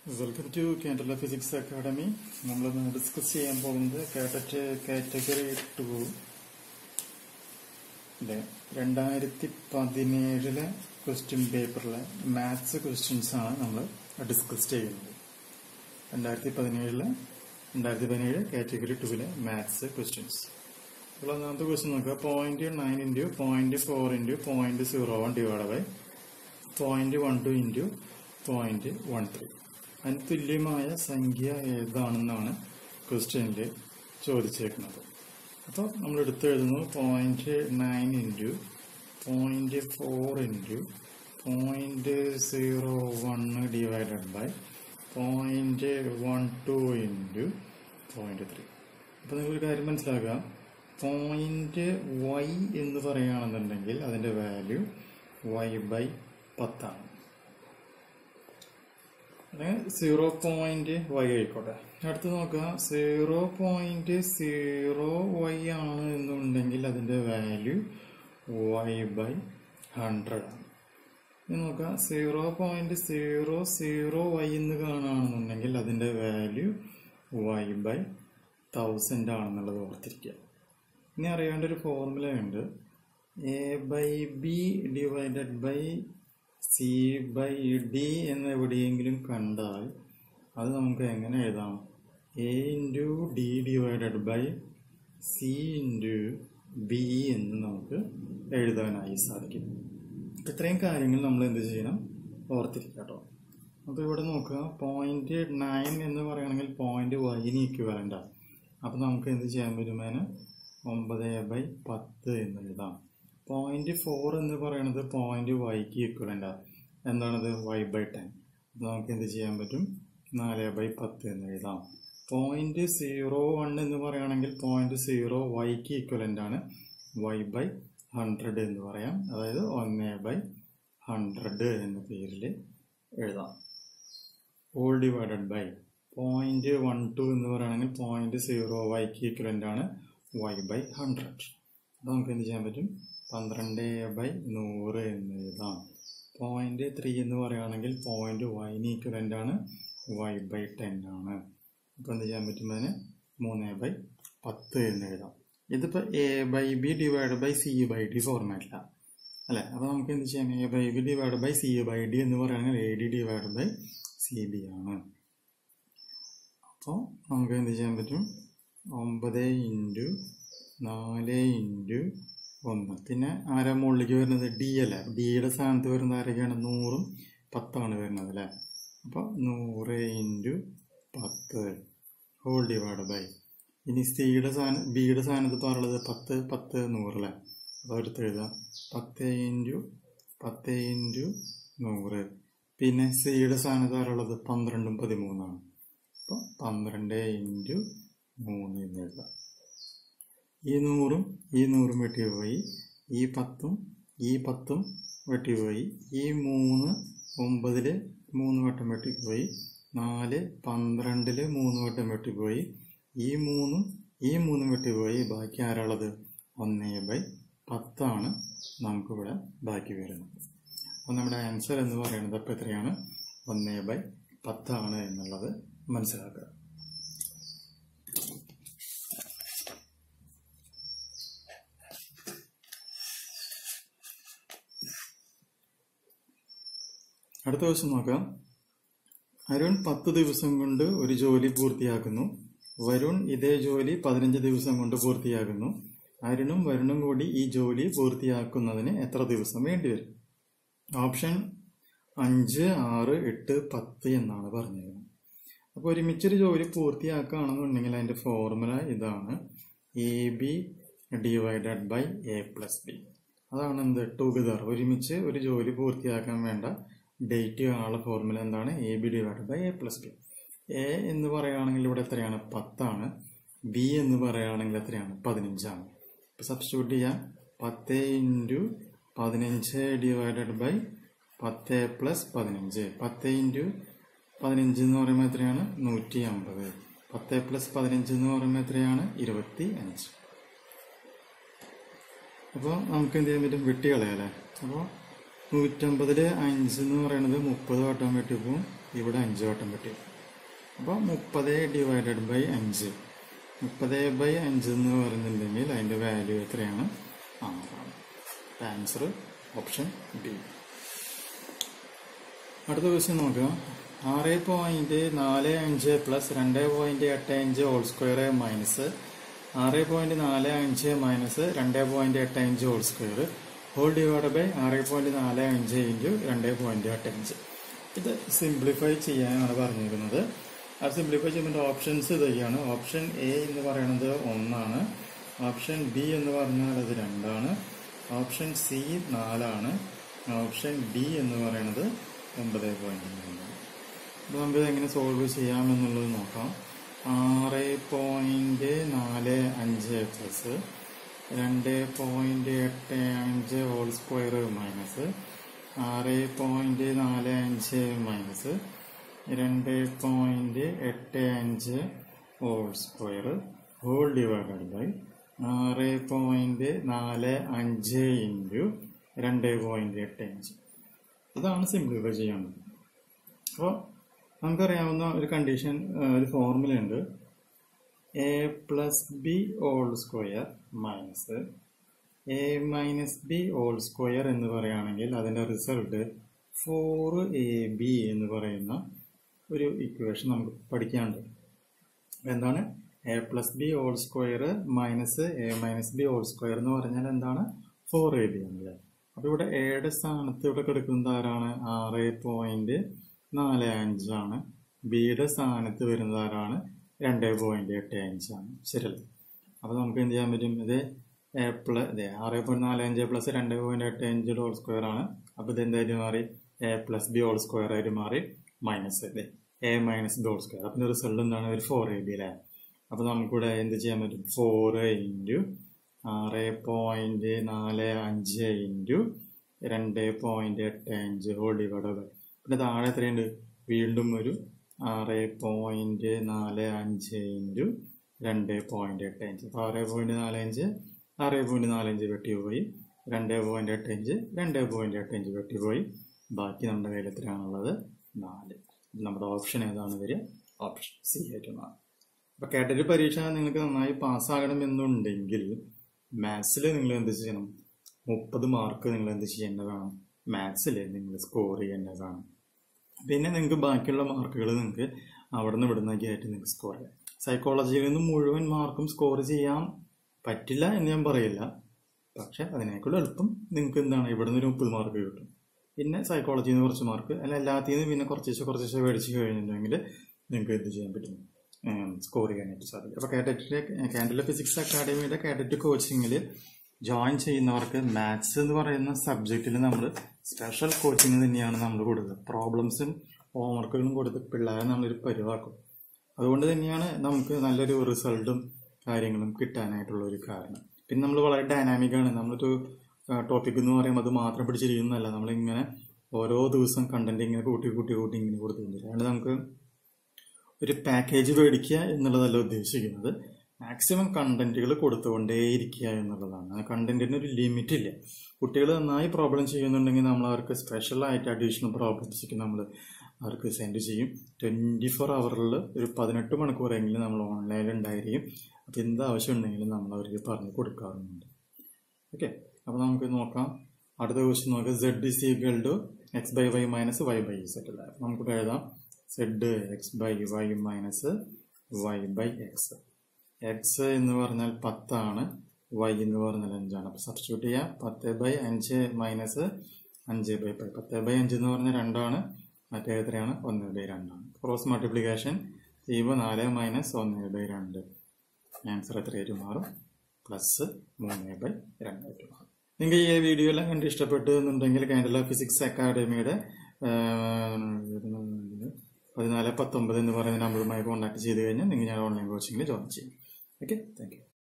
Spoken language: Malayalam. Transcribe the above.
welcome to Kerala physics academy നമ്മളിന്ന് ഡിസ്കസ് ചെയ്യാൻ പോകുന്നത് കാറ്ററ്റ് കാറ്റഗറി ടു രണ്ടായിരത്തി പതിനേഴിലെ ക്വസ്റ്റ്യൻ പേപ്പറിലെ മാത്സ് ക്വസ്റ്റ്യൻസ് ആണ് നമ്മൾ ഡിസ്കസ് ചെയ്യുന്നത് രണ്ടായിരത്തി പതിനേഴിലെ രണ്ടായിരത്തി പതിനേഴ് കാറ്റഗറി ടുവിലെ മാത്സ് ക്വസ്റ്റ്യൻസ് അപ്പോൾ ഒന്നാമത്തെ ക്വസ്റ്റ്യൻ നോക്കുക point nine into point four into point zero one divide by point one two into point one three അതിന് തുല്യമായ സംഖ്യ ഏതാണെന്നാണ് ക്വസ്റ്റ്യനിൽ ചോദിച്ചേക്കുന്നത് അപ്പോൾ നമ്മൾ എടുത്തെഴുതുന്നു point nine into point four into point zero one divided by point one two into point three അപ്പോൾ നിങ്ങളൊരു കാര്യം മനസ്സിലാക്കുക പോയിന്റ് വൈ എന്ന് പറയുകയാണെന്നുണ്ടെങ്കിൽ അതിൻ്റെ വാല്യൂ വൈ ബൈ പത്താണ് സീറോ പോയിന്റ് വൈ ആയിക്കോട്ടെ അടുത്ത് നോക്കുക സീറോ പോയിന്റ് സീറോ വൈ ആണ് എന്നുണ്ടെങ്കിൽ അതിന്റെ വാല്യൂ വൈ ബൈ ഹൺഡ്രഡ് ആണ് ഇനി നോക്കുക zero point zero zero Y എന്ന് കാണുകയാണെന്നുണ്ടെങ്കിൽ അതിന്റെ വാല്യൂ വൈ ബൈ തൗസൻഡ് ആണെന്നുള്ളത് ഓർത്തിരിക്കുക ഇനി അറിയേണ്ട ഒരു ഫോർമുല ഉണ്ട് A by B divided by C by D എന്ന് എവിടെയെങ്കിലും കണ്ടാൽ അത് നമുക്ക് എങ്ങനെ എഴുതാം A into D divided by C into B എന്ന് നമുക്ക് എഴുതാനായി സാധിക്കും ഇത്രയും കാര്യങ്ങൾ നമ്മൾ എന്ത് ചെയ്യണം ഓർത്തിരിക്കുക കേട്ടോ അപ്പോൾ ഇവിടെ നോക്കുക പോയിന്റ് നയൻ എന്ന് പറയുകയാണെങ്കിൽ പോയിന്റ് വൈന് ഇക്വലൻ്റാണ് അപ്പോൾ നമുക്ക് എന്ത് ചെയ്യാൻ പറ്റും അതിന് ഒമ്പത് ബൈ പത്ത് എന്ന് എഴുതാം പോയിന്റ് ഫോർ എന്ന് പറയുന്നത് പോയിന്റ് വൈക്ക് ഈക്വലൻ്റ് എന്താണത് വൈ ബൈ ടെൻ അപ്പോൾ നമുക്ക് എന്ത് ചെയ്യാൻ പറ്റും നാല് ബൈ പത്ത് എന്ന് എഴുതാം പോയിന്റ് സീറോ വൺ എന്ന് പറയുകയാണെങ്കിൽ പോയിന്റ് സീറോ വൈക്ക് ഈക്വലൻ്റ് ആണ് വൈ ബൈ ഹൺഡ്രഡ് എന്ന് പറയാം അതായത് ഒന്ന് ബൈ ഹൺഡ്രഡ് എന്ന പേരിൽ എഴുതാം all divided by point one two എന്ന് പറയുകയാണെങ്കിൽ പോയിന്റ് സീറോ വൈക്ക് ഈക്വലൻ്റ് ആണ് വൈ ബൈ ഹൺഡ്രഡ് അപ്പോൾ നമുക്ക് എന്ത് ചെയ്യാൻ പറ്റും പന്ത്രണ്ട് ബൈ നൂറ് എന്ന് എഴുതാം പോയിന്റ് ത്രീ എന്ന് പറയുകയാണെങ്കിൽ പോയിന്റ് വൈന് ഈക്വലൻ്റ് ആണ് വൈ ബൈ ടെൻ ആണ് അപ്പോൾ എന്ത് ചെയ്യാൻ പറ്റും അതിന് മൂന്ന് ബൈ പത്ത് എന്ന് എഴുതാം ഇതിപ്പോൾ A by B divide by C by D ഫോർമാറ്റിലാണ് അല്ലേ അപ്പോൾ നമുക്ക് എന്ത് ചെയ്യാം A by B divide by C by D എന്ന് പറയുകയാണെങ്കിൽ A D divide by C B ആണ് അപ്പോൾ നമുക്ക് എന്ത് ചെയ്യാൻ പറ്റും ഒമ്പത് ഇൻറ്റു നാല് ഇൻറ്റു ഒന്ന് പിന്നെ ആരാ മുകളിലേക്ക് വരുന്നത് ഡി അല്ലേ ഡിയുടെ സ്ഥാനത്ത് വരുന്നത് ആരൊക്കെയാണ് നൂറും പത്താണ് വരുന്നത് അല്ലേ അപ്പോൾ നൂറ് ഇൻറ്റു പത്ത് ഹോൾ ഡിവൈഡ് ബൈ ഇനി സിയുടെ സ്ഥാനം ബിയുടെ സ്ഥാനത്ത് പറയുള്ളത് പത്ത് പത്ത് നൂറ് അല്ലേ അപ്പോൾ എടുത്ത് എഴുതാം പത്ത് ഇൻറ്റു പത്ത് ഇൻറ്റു നൂറ് പിന്നെ സിയുടെ സ്ഥാനത്ത് പറയുള്ളത് പന്ത്രണ്ടും പതിമൂന്നാണ് അപ്പോൾ പന്ത്രണ്ട് ഇൻറ്റു മൂന്ന് എന്ന് എഴുതാം ഈ നൂറും ഈ നൂറും വെട്ടിപ്പോയി ഈ പത്തും ഈ പത്തും വെട്ടിപ്പോയി ഈ മൂന്ന് ഒമ്പതിൽ മൂന്ന് വട്ടം വെട്ടിപ്പോയി നാല് പന്ത്രണ്ടിൽ മൂന്ന് വട്ടം വെട്ടിപ്പോയി ഈ മൂന്നും ഈ മൂന്നും വെട്ടിപ്പോയി ബാക്കി ആരാളുള്ളത് ഒന്ന് ബൈ പത്താണ് നമുക്കിവിടെ ബാക്കി വരുന്നത് അപ്പോൾ നമ്മുടെ ആൻസർ എന്ന് പറയുന്നത് അപ്പോൾ എത്രയാണ് ഒന്ന് ബൈ പത്താണ് എന്നുള്ളത് മനസ്സിലാക്കുക അടുത്ത ദിവസം നോക്കാം അരുൺ പത്ത് ദിവസം കൊണ്ട് ഒരു ജോലി പൂർത്തിയാക്കുന്നു വരുൺ ഇതേ ജോലി പതിനഞ്ച് ദിവസം കൊണ്ട് പൂർത്തിയാക്കുന്നു അരുണും വരുണും കൂടി ഈ ജോലി പൂർത്തിയാക്കുന്നതിന് എത്ര ദിവസം വേണ്ടിവരും ഓപ്ഷൻ അഞ്ച് ആറ് എട്ട് പത്ത് എന്നാണ് പറഞ്ഞിരുന്നത് അപ്പോൾ ഒരുമിച്ചൊരു ജോലി പൂർത്തിയാക്കുകയാണെന്നുണ്ടെങ്കിൽ അതിൻ്റെ ഫോർമുല ഇതാണ് A B divided by A plus B അതാണ് എന്ത് ടുഗദർ ഒരുമിച്ച് ഒരു ജോലി പൂർത്തിയാക്കാൻ വേണ്ട ഡേറ്റ് ആളുടെ ഫോർമുല എന്താണ് A B divide by A plus B A എന്ന് പറയുകയാണെങ്കിൽ ഇവിടെ എത്രയാണ് പത്താണ് ബി എന്ന് പറയുകയാണെങ്കിൽ എത്രയാണ് പതിനഞ്ചാണ് ഇപ്പം സബ്സ്റ്റിറ്റ്യൂട്ട് ചെയ്യാം പത്ത് ഇൻറ്റു പതിനഞ്ച് ഡിവൈഡഡ് ബൈ പത്ത് പ്ലസ് പതിനഞ്ച് പത്ത് ഇൻറ്റു പതിനഞ്ച് എന്ന് പറയുമ്പോൾ എത്രയാണ് നൂറ്റി അമ്പത് പത്ത് പ്ലസ് പതിനഞ്ച് എന്ന് പറയുമ്പോൾ എത്രയാണ് ഇരുപത്തി അഞ്ച് അപ്പോൾ നമുക്ക് എന്ത് ചെയ്യാൻ പറ്റും വെട്ടി കളയാലേ അപ്പോൾ നൂറ്റമ്പതില് അഞ്ച് എന്ന് പറയുന്നത് മുപ്പത് വട്ടം വെട്ടിപ്പോവും ഇവിടെ അഞ്ച് വട്ടം വെട്ടിപ്പോവും അപ്പോൾ മുപ്പത് ഡിവൈഡഡ് ബൈ അഞ്ച് മുപ്പത് ബൈ അഞ്ച് എന്ന് പറയുന്നുണ്ടെങ്കിൽ അതിൻ്റെ വാല്യൂ എത്രയാണ് ആറാണ് ആൻസർ ഓപ്ഷൻ ബി അടുത്ത ക്വസ്റ്റ്യൻ നോക്കുക ആറ് പോയിന്റ് നാല് അഞ്ച് പ്ലസ് രണ്ട് പോയിന്റ് എട്ട് അഞ്ച് ഹോൾ സ്ക്വയർ മൈനസ് ആറ് പോയിന്റ് നാല് അഞ്ച് മൈനസ് രണ്ട് പോയിന്റ് എട്ട് അഞ്ച് whole square whole divide by ആറ് പോയിന്റ് നാല് അഞ്ച് ഇൻറ്റു രണ്ട് പോയിന്റ് എട്ട് അഞ്ച് ഇത് സിംപ്ലിഫൈ ചെയ്യാനാണ് പറഞ്ഞിരിക്കുന്നത് അത് സിംപ്ലിഫൈ ചെയ്യുമ്പോൾ ഓപ്ഷൻസ് ഇതൊക്കെയാണ് ഓപ്ഷൻ എ എന്ന് പറയുന്നത് ഒന്നാണ് ഓപ്ഷൻ ബി എന്ന് പറഞ്ഞാൽ അത് രണ്ടാണ് ഓപ്ഷൻ സി നാലാണ് ഓപ്ഷൻ ഡി എന്ന് പറയുന്നത് ഒമ്പത് പോയിന്റ് മൂന്നാണ് അപ്പോൾ നമുക്കിത് എങ്ങനെ സോൾവ് ചെയ്യാമെന്നുള്ളത് നോക്കാം ആറ് പോയിന്റ് നാല് അഞ്ച് പ്ലസ് രണ്ട് പോയിന്റ് എട്ട് അഞ്ച് ഹോൾ സ്ക്വയർ മൈനസ് ആറ് പോയിന്റ് നാല് അഞ്ച് മൈനസ് രണ്ട് പോയിന്റ് എട്ട് അഞ്ച് whole square whole divided by ആറ് പോയിന്റ് നാല് അഞ്ച് ഇൻറ്റു രണ്ട് പോയിന്റ് എട്ട് അഞ്ച് ഇതാണ് സിംപ്ലിഫൈ ചെയ്യേണ്ടത് അപ്പോൾ നമുക്കറിയാവുന്ന ഒരു കണ്ടീഷൻ ഒരു ഫോർമുലയുണ്ട് A plus B whole square minus A minus B whole square എന്ന് പറയുകയാണെങ്കിൽ അതിൻ്റെ റിസൾട്ട് ഫോർ എ ബി എന്ന് പറയുന്ന ഒരു ഇക്വേഷൻ നമുക്ക് പഠിക്കാനുണ്ട് എന്താണ് A plus B whole square minus A minus B whole square എന്ന് പറഞ്ഞാൽ എന്താണ് ഫോർ എ ബി ആണല്ലേ അപ്പോൾ ഇവിടെ എയുടെ സ്ഥാനത്ത് ഇവിടെ കിടക്കുന്നത് ആരാണ് ആറ് പോയിന്റ് നാല് അഞ്ചാണ് ബിയുടെ സ്ഥാനത്ത് വരുന്നത് ആരാണ് രണ്ട് പോയിന്റ് എട്ട് അഞ്ചാണ് ശരിയല്ലേ അപ്പോൾ നമുക്ക് എന്ത് ചെയ്യാൻ പറ്റും ഇത് എ പ്ലസ് ഇതെ ആറ് പോയിന്റ് നാല് അഞ്ച് പ്ലസ് രണ്ട് പോയിന്റ് എട്ട് അഞ്ച് ഹോൾ സ്ക്വയർ ആണ് അപ്പോൾ ഇത് എന്തായിട്ട് മാറി A plus B whole square ആയിട്ട് മാറി മൈനസ് ഇതെ A minus B whole square അപ്പം റിസൾട്ട് എന്താണ് ഒരു ഫോർ എ ബി അല്ലേ അപ്പോൾ നമുക്കിവിടെ എന്ത് ചെയ്യാൻ പറ്റും ഫോർ ഇൻറ്റു ആറ് പോയിന്റ് നാല് അഞ്ച് ഇൻറ്റു രണ്ട് പോയിന്റ് എട്ട് അഞ്ച് ഹോൾ ഡിവൈഡ് ബൈ പിന്നെ താഴെ എത്രയുണ്ട് വീണ്ടും ഒരു ആറ് പോയിന്റ് നാല് അഞ്ച് ഇൻറ്റു രണ്ട് പോയിന്റ് എട്ട് അഞ്ച് അപ്പോൾ ആറ് പോയിന്റ് നാല് അഞ്ച് ആറ് പോയിന്റ് നാല് അഞ്ച് വെട്ടി പോയി രണ്ട് പോയിന്റ് എട്ട് അഞ്ച് രണ്ട് പോയിന്റ് എട്ട് അഞ്ച് വെട്ടി പോയി ബാക്കി നമ്മുടെ കയ്യിൽ എത്രയാണുള്ളത് നാല് നമ്മുടെ ഓപ്ഷൻ ഏതാണ് വരിക ഓപ്ഷൻ സി ആയിട്ട് മാറും അപ്പോൾ കേട്ടൊരു പരീക്ഷ നിങ്ങൾക്ക് നന്നായി പാസ്സാകണം എന്നുണ്ടെങ്കിൽ മാത്സിൽ നിങ്ങൾ എന്ത് ചെയ്യണം മുപ്പത് മാർക്ക് നിങ്ങൾ എന്ത് ചെയ്യേണ്ടതാണ് മാത്സിൽ നിങ്ങൾ സ്കോർ ചെയ്യേണ്ടതാണ് പിന്നെ നിങ്ങൾക്ക് ബാക്കിയുള്ള മാർക്കുകൾ നിങ്ങൾക്ക് അവിടെ നിന്ന് ഇവിടുന്നൊക്കെ ആയിട്ട് നിങ്ങൾക്ക് സ്കോർ ചെയ്യാം സൈക്കോളജിയിൽ നിന്ന് മുഴുവൻ മാർക്കും സ്കോർ ചെയ്യാൻ പറ്റില്ല എന്ന് ഞാൻ പറയില്ല പക്ഷെ അതിനേക്കുള്ള എളുപ്പം നിങ്ങൾക്ക് എന്താണ് ഇവിടെ നിന്ന് ഒരു മുപ്പത് മാർക്ക് കിട്ടും പിന്നെ സൈക്കോളജിയിൽ നിന്ന് കുറച്ച് മാർക്ക് അല്ല എല്ലാത്തിൽ നിന്ന് പിന്നെ കുറച്ച് കുറച്ച് മേടിച്ച് കഴിഞ്ഞിട്ടുണ്ടെങ്കിൽ നിങ്ങൾക്ക് എന്ത് ചെയ്യാൻ പറ്റും സ്കോർ ചെയ്യാനായിട്ട് സാധിക്കും അപ്പോൾ കാറ്ററ്റിലെ കാൻഡില ഫിസിക്സ് അക്കാഡമിയുടെ കാറ്ററ്റ് കോച്ചിങ്ങിൽ ജോയിൻ ചെയ്യുന്നവർക്ക് മാത്സ് എന്ന് പറയുന്ന സബ്ജക്റ്റിൽ നമ്മൾ സ്പെഷ്യൽ കോച്ചിങ് തന്നെയാണ് നമ്മൾ കൊടുക്കുക പ്രോബ്ലംസും ഹോംവർക്കുകളും കൊടുത്ത് പിള്ളേരെ നമ്മളൊരു പരിവാക്കും അതുകൊണ്ട് തന്നെയാണ് നമുക്ക് നല്ലൊരു റിസൾട്ടും കാര്യങ്ങളും കിട്ടാനായിട്ടുള്ള ഒരു കാരണം പിന്നെ നമ്മൾ വളരെ ഡൈനാമിക് ആണ് നമ്മളൊരു ടോപ്പിക് എന്ന് പറയുമ്പോൾ അത് മാത്രം പിടിച്ചിരിക്കുന്നതല്ല നമ്മളിങ്ങനെ ഓരോ ദിവസം കണ്ടന്റ് ഇങ്ങനെ കൂട്ടി കൂട്ടി കൂട്ടി ഇങ്ങനെ കൊടുത്തിട്ടുണ്ട് അതുകൊണ്ട് നമുക്ക് ഒരു പാക്കേജ് മേടിക്കുക എന്നുള്ളതല്ല ഉദ്ദേശിക്കുന്നത് മാക്സിമം കണ്ടന്റുകൾ കൊടുത്തുകൊണ്ടേയിരിക്കുക എന്നുള്ളതാണ് ആ കണ്ടന്റിന് ഒരു ലിമിറ്റ് ഇല്ല കുട്ടികൾ നന്നായി പ്രോബ്ലം ചെയ്യുന്നുണ്ടെങ്കിൽ നമ്മൾ അവർക്ക് സ്പെഷ്യൽ ആയിട്ട് അഡീഷണൽ പ്രോബ്ലംസൊക്കെ നമ്മൾ അവർക്ക് സെൻഡ് ചെയ്യും ട്വൻറ്റി ഫോർ അവറിൽ ഒരു പതിനെട്ട് മണിക്കൂറെങ്കിലും നമ്മൾ ഓൺലൈനിൽ ഉണ്ടായിരിക്കും അപ്പോൾ എന്ത് ആവശ്യം ഉണ്ടെങ്കിലും നമ്മൾ അവർക്ക് പറഞ്ഞു കൊടുക്കാറുണ്ട് ഓക്കെ അപ്പോൾ നമുക്ക് നോക്കാം അടുത്ത ക്വസ്റ്റ്യൻ നോക്കാം Z is equal to X by Y minus Y by Z അല്ല നമുക്ക് എഴുതാം Z X by Y minus Y by X X എന്ന് പറഞ്ഞാൽ പത്താണ് വൈ എന്ന് പറഞ്ഞാൽ അഞ്ചാണ് അപ്പോൾ സബ്സ്റ്റിറ്റ്യൂട്ട് ചെയ്യാം പത്ത് ബൈ അഞ്ച് മൈനസ് അഞ്ച് ബൈ പൈ പത്ത് ബൈ അഞ്ച് എന്ന് പറഞ്ഞാൽ രണ്ടാണ് മറ്റേ എത്രയാണ് ഒന്ന് ബൈ രണ്ടാണ് ക്രോസ് മൾട്ടിപ്ലിക്കേഷൻ ചെയ്യുമ്പോൾ നാല് മൈനസ് ഒന്ന് ബൈ രണ്ട് ആൻസർ എത്രയായിട്ട് മാറും പ്ലസ് മൂന്ന് ബൈ രണ്ടായിട്ട് മാറും നിങ്ങൾക്ക് ഈ വീഡിയോ എല്ലാം കണ്ട് ഇഷ്ടപ്പെട്ടു എന്നുണ്ടെങ്കിൽ കേരള ഫിസിക്സ് അക്കാഡമിയുടെ പതിനാല് പത്തൊമ്പത് എന്ന് പറയുന്ന നമ്പറുമായി കോൺടാക്ട് ചെയ്ത് കഴിഞ്ഞാൽ നിങ്ങൾ ഞാൻ ഓൺലൈൻ കോച്ചിങ്ങിൽ ജോയിൻ ചെയ്യും ഓക്കെ താങ്ക് യു